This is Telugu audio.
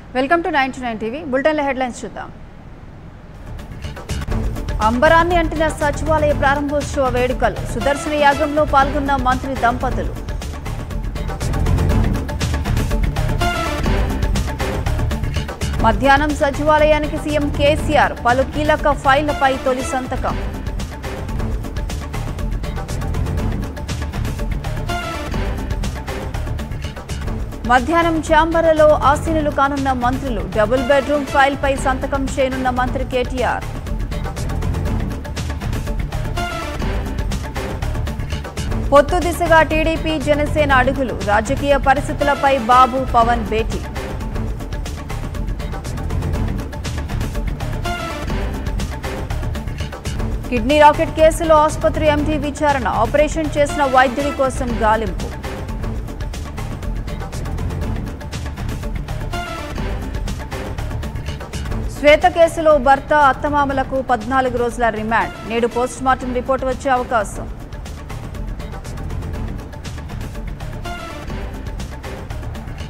welcome to nine to nine TV బులెటిన్ల హెడ్లైన్స్ చూద్దాం అంబరాన్ని అంటిన సచివాలయ ప్రారంభోత్సవ వేడుకలు సుదర్శన యాగంలో పాల్గొన్న మంత్రి దంపతులు మధ్యాహ్నం సచివాలయానికి సీఎం కేసీఆర్ పలు కీలక ఫైళ్లపై తొలి సంతకం మధ్యాహ్నం చాంబర్లలో ఆసీనులు కానున్న మంత్రులు డబుల్ బెడ్రూమ్ ఫైల్పై సంతకం చేయనున్న మంత్రి కేటీఆర్ పొత్తు దిశగా టీడీపీ జనసేన అడుగులు రాజకీయ పరిస్థితులపై బాబు పవన్ భేటీ కిడ్నీ రాకెట్ కేసులో ఆసుపత్రి ఎండీ విచారణ ఆపరేషన్ చేసిన వైద్యుడి కోసం గాలింపు శ్వేత కేసులో భర్త అత్తమామలకు పద్నాలుగు రోజుల రిమాండ్ నేడు పోస్టుమార్టం రిపోర్టు వచ్చే అవకాశం